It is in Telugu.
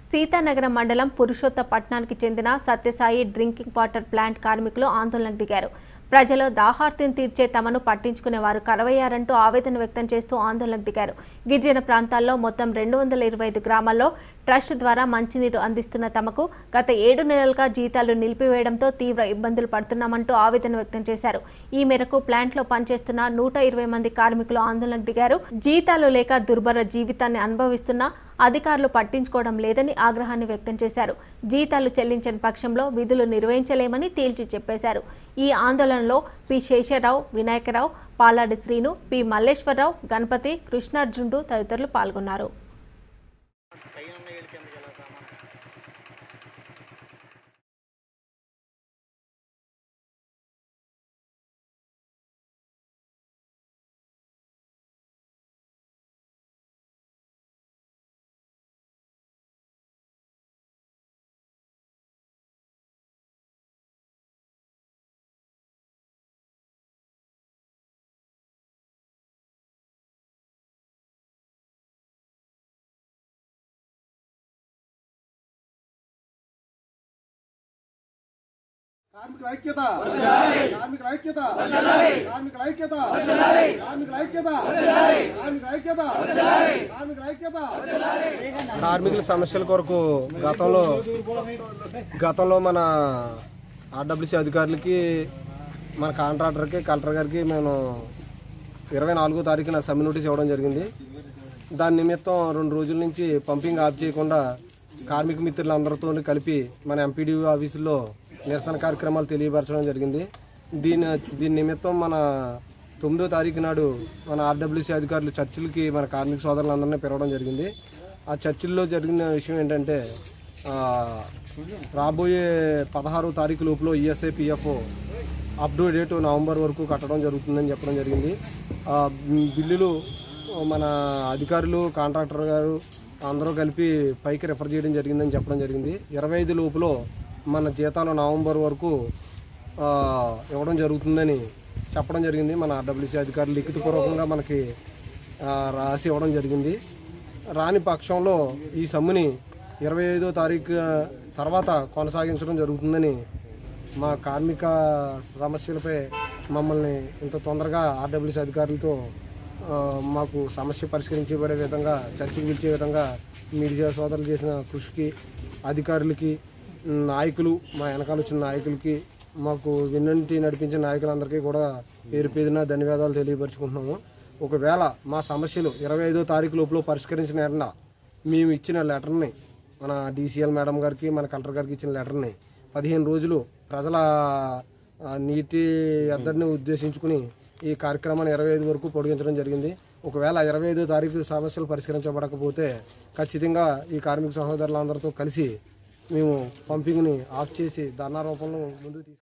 సీతానగరం మండలం పురుషోత్తపట్నానికి చెందిన సత్యసాయి డ్రింకింగ్ వాటర్ ప్లాంట్ కార్మికులు ఆందోళనకు దిగారు ప్రజలు దాహార్తిని తీర్చే తమను పట్టించుకునే వారు కరవయ్యారంటూ ఆవేదన వ్యక్తం చేస్తూ ఆందోళనకు దిగారు గిరిజన ప్రాంతాల్లో మొత్తం రెండు వందల ఇరవై ఐదు గ్రామాల్లో ట్రస్ట్ ద్వారా మంచినీరు అందిస్తున్న తమకు గత ఏడు నెలలుగా జీతాలు నిలిపివేయడంతో తీవ్ర ఇబ్బందులు పడుతున్నామంటూ ఆవేదన వ్యక్తం చేశారు ఈ మేరకు ప్లాంట్లో పనిచేస్తున్న నూట ఇరవై మంది కార్మికులు ఆందోళనకు దిగారు జీతాలు లేక దుర్భర జీవితాన్ని అనుభవిస్తున్న అధికారులు పట్టించుకోవడం లేదని ఆగ్రహాన్ని వ్యక్తం చేశారు జీతాలు చెల్లించని పక్షంలో విధులు నిర్వహించలేమని తేల్చి చెప్పేశారు ఈ ఆందోళనలో పి శేషరావు వినాయకరావు పాలాడి శ్రీను పి మల్లేశ్వరరావు గణపతి కృష్ణార్జునుడు తదితరులు పాల్గొన్నారు కార్మికుల ఐక్యత కార్మికుల ఐక్యత కార్మికుల ఐక్యత కార్మికుల ఐక్యత కార్మికుల ఐక్యత కార్మికుల ఐక్యత కార్మికుల సమస్యల కొరకు గతంలో గతంలో మన ఆర్డబ్ల్యూసీ అధికారులకి మన కాంట్రాక్టర్కి కలెక్టర్ గారికి మేము ఇరవై నాలుగో తారీఖున సమ్మె నోటీస్ ఇవ్వడం జరిగింది దాని నిమిత్తం రెండు రోజుల నుంచి పంపింగ్ ఆఫ్ చేయకుండా కార్మిక మిత్రులందరితో కలిపి మన ఎంపీడీ ఆఫీసులో నిరసన కార్యక్రమాలు తెలియపరచడం జరిగింది దీని దీని నిమిత్తం మన తొమ్మిదో తారీఖు నాడు మన ఆర్డబ్ల్యూసీ అధికారులు చర్చిలకి మన కార్మిక సోదరులందరినీ పిలవడం జరిగింది ఆ చర్చిల్లో జరిగిన విషయం ఏంటంటే ఆ, రాబోయే పదహారో తారీఖు లోపల ESI PF up to date November వరకు కట్టడం జరుగుతుందని చెప్పడం జరిగింది ఆ, బిల్లులు మన అధికారులు కాంట్రాక్టర్ గారు అందరూ కలిపి పైకి రెఫర్ చేయడం జరిగిందని చెప్పడం జరిగింది ఇరవై ఐదు లోపల మన జీతాలు నవంబర్ వరకు ఆ, ఇవ్వడం జరుగుతుందని చెప్పడం జరిగింది మన ఆర్డబ్ల్యూసీ అధికారులు లిఖితపూర్వకంగా మనకి ఆ, రాసి ఇవ్వడం జరిగింది రాని పక్షంలో ఈ సమ్ముని ఇరవై ఐదో తారీఖు తర్వాత కొనసాగించడం జరుగుతుందని మా కార్మిక సమస్యలపై మమ్మల్ని ఇంత తొందరగా ఆర్డబ్ల్యూసీ అధికారులతో ఆ, మాకు సమస్య పరిష్కరించబడే విధంగా చర్చకు పిలిచే విధంగా మీడియా సోదరులు చేసిన కృషికి అధికారులకి నాయకులు మా వెనకాల వచ్చిన నాయకులకి మాకు విన్నంటి నడిపించిన నాయకులందరికీ కూడా పేరు పేరున ధన్యవాదాలు తెలియపరుచుకుంటున్నాము ఒకవేళ మా సమస్యలు ఇరవై ఐదో తారీఖు లోపల పరిష్కరించిన ఎడల మేము ఇచ్చిన లెటర్ని మన డీసీఎల్ మేడం గారికి మన కలెక్టర్ గారికి ఇచ్చిన లెటర్ని పదిహేను రోజులు ప్రజల ఆ, నీటి అద్దరిని ఉద్దేశించుకుని ఈ కార్యక్రమాన్ని ఇరవై ఐదు వరకు పొడిగించడం జరిగింది ఒకవేళ ఇరవై ఐదో తారీఖు సమస్యలు పరిష్కరించబడకపోతే ఖచ్చితంగా ఈ కార్మిక సహోదరులందరితో కలిసి మేము పంపింగ్ని ఆఫ్ చేసి ధర్నా రూపంలో ముందుకు తీసుకు